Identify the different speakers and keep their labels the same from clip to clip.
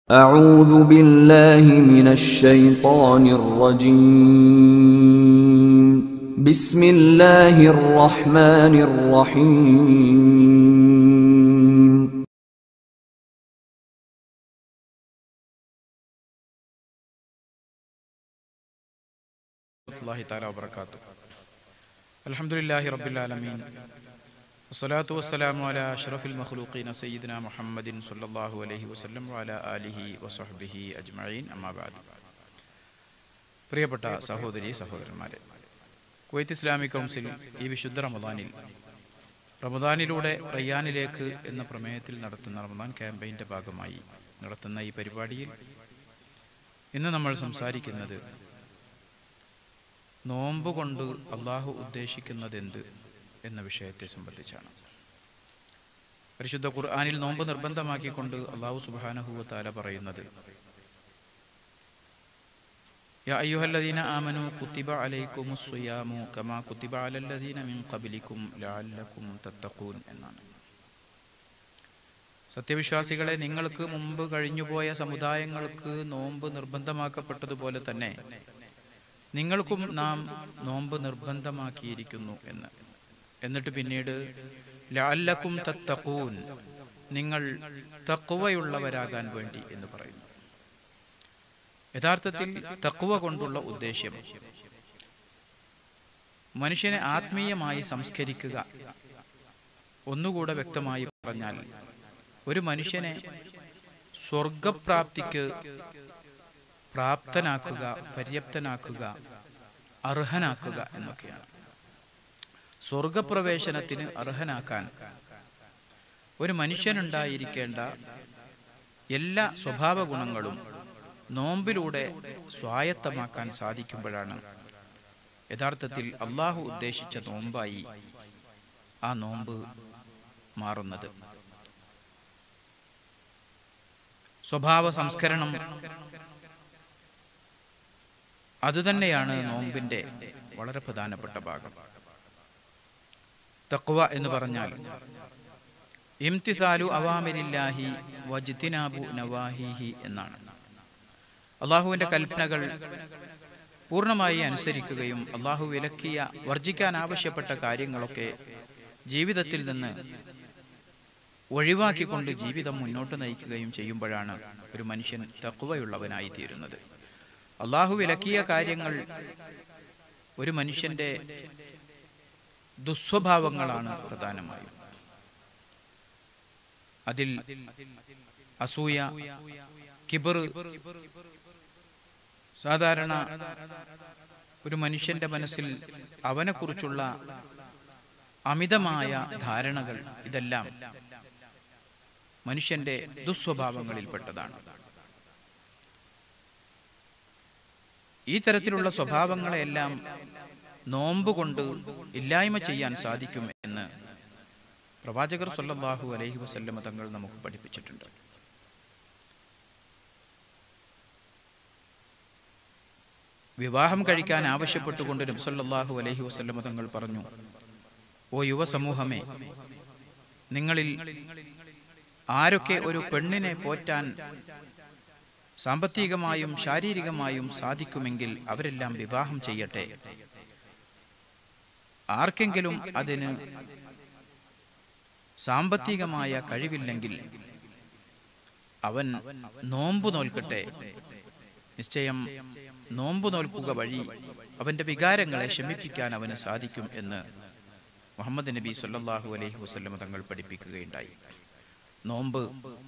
Speaker 1: أعوذ بالله من الشيطان الرجيم بسم الله الرحمن الرحيم
Speaker 2: الله تعالى وبركاته الحمد لله رب العالمين والصلاة والسلام على أشرف المخلوقين سيدنا محمد صلى الله عليه وسلم وعلى آله وصحبه أجمعين أما بعد പ്രിയപ്പെട്ട സഹോദരി സഹോദരന്മാരെ കുവൈത്ത് ഇസ്ലാമിക് കൗൺസിൽ ഈ വിശുദ്ധ റമദാനിൽ റമദാനിലൂടെ റയ്യാനിലേക്ക് എന്ന പ്രമേയത്തിൽ നടത്തുന്ന റമദാൻ ക്യാമ്പയിൻ്റെ ഭാഗമായി നടത്തുന്ന ഈ പരിപാടിയിൽ ഇന്ന് നമ്മൾ സംസാരിക്കുന്നത് നോമ്പ് കൊണ്ട് അള്ളാഹു ഉദ്ദേശിക്കുന്നത് എന്ത് എന്ന വിഷയത്തെ സംബന്ധിച്ചാണ് പരിശുദ്ധ ഖുർആാനിൽ നോമ്പ് നിർബന്ധമാക്കിക്കൊണ്ട് അള്ളാഹു സുബാനഹുവത്താല പറയുന്നത് യാ അയ്യുഹല്ലദീന ആമനു കുത്തിബ അലൈക്കുമു സുയാമു കമാ കുത്തിബ അലല്ലദീന മിൻ ഖബലിക്കും ലഅല്ലക്കും തത്തഖൂൻ എന്നാണ് സത്യവിശ്വാസികളെ നിങ്ങൾക്ക് മുമ്പ് കഴിഞ്ഞുപോയ സമുദായങ്ങൾക്ക് നോമ്പ് നിർബന്ധമാക്കപ്പെട്ടതുപോലെ തന്നെ നിങ്ങൾക്കും നാം നോമ്പ് നിർബന്ധമാക്കിയിരിക്കുന്നു എന്ന് എന്നിട്ട് പിന്നീട് ലാല്ലക്കും തത്തക്കൂൻ നിങ്ങൾ തക്കുവയുള്ളവരാകാൻ വേണ്ടി എന്ന് പറയുന്നു യഥാർത്ഥത്തിൽ തക്കുവ കൊണ്ടുള്ള ഉദ്ദേശ്യം മനുഷ്യനെ ആത്മീയമായി സംസ്കരിക്കുക ഒന്നുകൂടെ വ്യക്തമായി പറഞ്ഞാൽ ഒരു മനുഷ്യനെ സ്വർഗപ്രാപ്തിക്ക് പ്രാപ്തനാക്കുക പര്യാപ്തനാക്കുക അർഹനാക്കുക എന്നൊക്കെയാണ് സ്വർഗപ്രവേശനത്തിന് അർഹനാക്കാൻ ഒരു മനുഷ്യനുണ്ടായിരിക്കേണ്ട എല്ലാ സ്വഭാവ ഗുണങ്ങളും നോമ്പിലൂടെ സ്വായത്തമാക്കാൻ സാധിക്കുമ്പോഴാണ് യഥാർത്ഥത്തിൽ അള്ളാഹു ഉദ്ദേശിച്ച നോമ്പായി ആ നോമ്പ് മാറുന്നത് സ്വഭാവ സംസ്കരണം അതുതന്നെയാണ് നോമ്പിന്റെ വളരെ പ്രധാനപ്പെട്ട ഭാഗം തക്വ എന്ന് പറഞ്ഞാൽ ഇംതിസാലു അവാമിരില്ലാഹി വജ്തിനാബു നവാഹിഹി എന്നാണ് അള്ളാഹുവിന്റെ കൽപ്പനകൾ പൂർണ്ണമായി അനുസരിക്കുകയും അള്ളാഹു വിലക്കിയ വർജിക്കാൻ ആവശ്യപ്പെട്ട കാര്യങ്ങളൊക്കെ ജീവിതത്തിൽ നിന്ന് ഒഴിവാക്കിക്കൊണ്ട് ജീവിതം മുന്നോട്ട് നയിക്കുകയും ചെയ്യുമ്പോഴാണ് ഒരു മനുഷ്യൻ തക്കുവയുള്ളവനായി തീരുന്നത് അള്ളാഹു വിലക്കിയ കാര്യങ്ങൾ ഒരു മനുഷ്യന്റെ ദുസ്വഭാവങ്ങളാണ് പ്രധാനമായും അതിൽ അസൂയ കിബർ സാധാരണ ഒരു മനുഷ്യന്റെ മനസ്സിൽ അവനെക്കുറിച്ചുള്ള അമിതമായ ധാരണകൾ ഇതെല്ലാം മനുഷ്യന്റെ ദുസ്വഭാവങ്ങളിൽപ്പെട്ടതാണ് ഈ തരത്തിലുള്ള സ്വഭാവങ്ങളെല്ലാം നോമ്പ് കൊണ്ട് ഇല്ലായ്മ ചെയ്യാൻ സാധിക്കും എന്ന് പ്രവാചകർ സല്ലല്ലാഹു അലൈഹി വസല്ലമ തങ്ങൾ നമുക്ക് പഠിപ്പിച്ചിട്ടുണ്ട് വിവാഹം കഴിക്കാൻ ആവശ്യപ്പെട്ടുകൊണ്ട് നബ്സല്ലാഹു അലൈഹി വസല്ലമ തങ്ങൾ പറഞ്ഞു ഓ യുവസമൂഹമേ നിങ്ങളിൽ ആരൊക്കെ ഒരു പെണ്ണിനെ പോറ്റാൻ സാമ്പത്തികമായും ശാരീരികമായും സാധിക്കുമെങ്കിൽ അവരെല്ലാം വിവാഹം ചെയ്യട്ടെ ആർക്കെങ്കിലും അതിന് സാമ്പത്തികമായ കഴിവില്ലെങ്കിൽ അവൻ നോമ്പ് നോൽക്കട്ടെ നിശ്ചയം നോമ്പ് നോൽക്കുക വഴി അവന്റെ വികാരങ്ങളെ ശമിപ്പിക്കാൻ അവന് സാധിക്കും എന്ന് മുഹമ്മദ് നബി സല്ലാഹു അലൈഹി വസ്ലം തങ്ങൾ പഠിപ്പിക്കുകയുണ്ടായി നോമ്പ്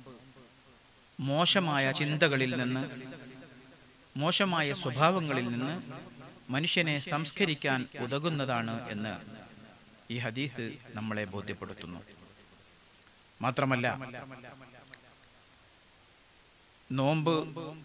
Speaker 2: മോശമായ ചിന്തകളിൽ നിന്ന് മോശമായ സ്വഭാവങ്ങളിൽ നിന്ന് മനുഷ്യനെ സംസ്കരിക്കാൻ ഉതകുന്നതാണ് എന്ന് ഈ ഹദീസ് നമ്മളെ ബോധ്യപ്പെടുത്തുന്നു മാത്രമല്ല നോമ്പ്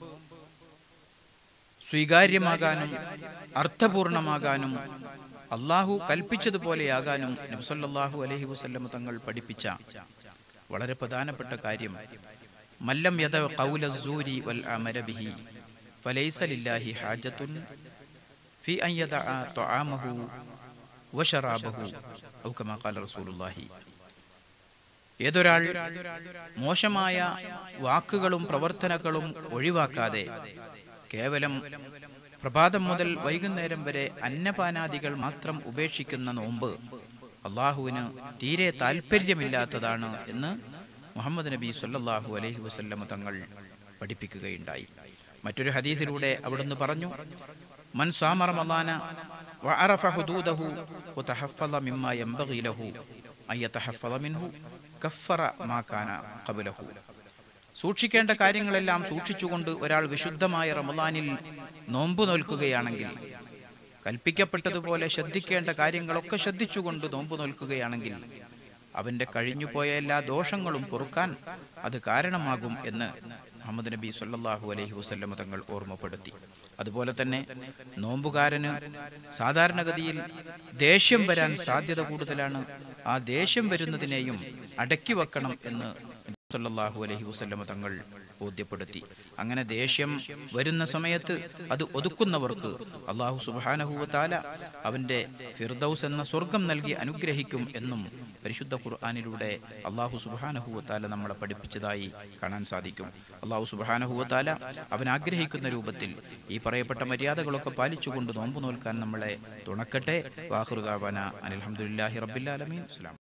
Speaker 2: സ്വീകാര്യമാകാനും അർത്ഥപൂർണമാകാനും അള്ളാഹു കൽപ്പിച്ചതുപോലെയാകാനും നബ്സല്ലാഹു അലഹി വസ്ല്ലം തങ്ങൾ പഠിപ്പിച്ച വളരെ പ്രധാനപ്പെട്ട കാര്യം മല്ലം യദ ഖൗല സൂരി വൽ അമര ബിഹി ഫലൈസ ലില്ലാഹി ഹാജത്തുൻ ഫി അൻ യദഅ തആമഹു വശറാബഹു ഔ കമാ ഖാല റസൂലുള്ളാഹി ഏതൊരാൾ മോശമായ വാക്കുകളും പ്രവർത്തനങ്ങളും ഒഴിവാക്കാതെ കേവലം പ്രഭാതം മുതൽ വൈകുന്നേരം വരെ അന്നപാനാദികൾ മാത്രം ഉപേക്ഷിക്കുന്ന നോമ്പ് അള്ളാഹുവിന് തീരെ താല്പര്യമില്ലാത്തതാണ് എന്ന് മുഹമ്മദ് നബി സല്ലല്ലാഹു അലൈഹി വസല്ലമ തങ്ങൾ പഠിപ്പിക്കുകയുണ്ടായി മറ്റൊരു ഹദീസിലൂടെ അവിടുന്ന് പറഞ്ഞു മൻ സാമ റമളാന വഅറഫ ഹുദൂദഹു വതഹഫള മിമ്മാ യൻബഗി ലഹു അൻ യതഹഫള മിൻഹു കഫറ മാ കാന ഖബലഹു സൂക്ഷിക്കേണ്ട കാര്യങ്ങളെല്ലാം സൂക്ഷിച്ചുകൊണ്ട് ഒരാൾ വിശുദ്ധമായ റമദാനിൽ നോമ്പ് നോൽക്കുകയാണെങ്കിൽ കൽപ്പിക്കപ്പെട്ടതുപോലെ ശ്രദ്ധിക്കേണ്ട കാര്യങ്ങളൊക്കെ ശ്രദ്ധിച്ചുകൊണ്ട് നോമ്പ് നോൽക്കുകയാണെങ്കിൽ അവന്റെ കഴിഞ്ഞുപോയ എല്ലാ ദോഷങ്ങളും പൊറുക്കാൻ അത് കാരണമാകും എന്ന് മുഹമ്മദ് നബി സല്ലല്ലാഹു അലൈഹി വസല്ലമ തങ്ങൾ ഓർമ്മപ്പെടുത്തി അതുപോലെ തന്നെ നോമ്പുകാരന് സാധാരണഗതിയിൽ ദേഷ്യം വരാൻ സാധ്യത കൂടുതലാണ് ആ ദേഷ്യം വരുന്നതിനെയും അടക്കി വെക്കണം എന്ന് സല്ലല്ലാഹു അലൈഹി വസല്ലമ തങ്ങൾ ബോധ്യപ്പെടുത്തി അങ്ങനെ ദേഷ്യം വരുന്ന സമയത്ത് അത് ഒതുക്കുന്നവർക്ക് അള്ളാഹു സുബാനഹുവത്താല അവന്റെ ഫിർദൌസ് എന്ന സ്വർഗം നൽകി അനുഗ്രഹിക്കും എന്നും പരിശുദ്ധ ഖുർആാനിലൂടെ അള്ളാഹു സുബാനഹുവത്താല നമ്മളെ പഠിപ്പിച്ചതായി കാണാൻ സാധിക്കും അള്ളാഹു സുബാനഹുവത്താല അവൻ ആഗ്രഹിക്കുന്ന രൂപത്തിൽ ഈ പറയപ്പെട്ട മര്യാദകളൊക്കെ പാലിച്ചുകൊണ്ട് നോമ്പ് നോൽക്കാൻ നമ്മളെ തുണക്കട്ടെ വാഹൃദാവന അനിൽഹമുല്ലാഹി റബ്ബില്ലാലമീൻ ഇസ്ലാം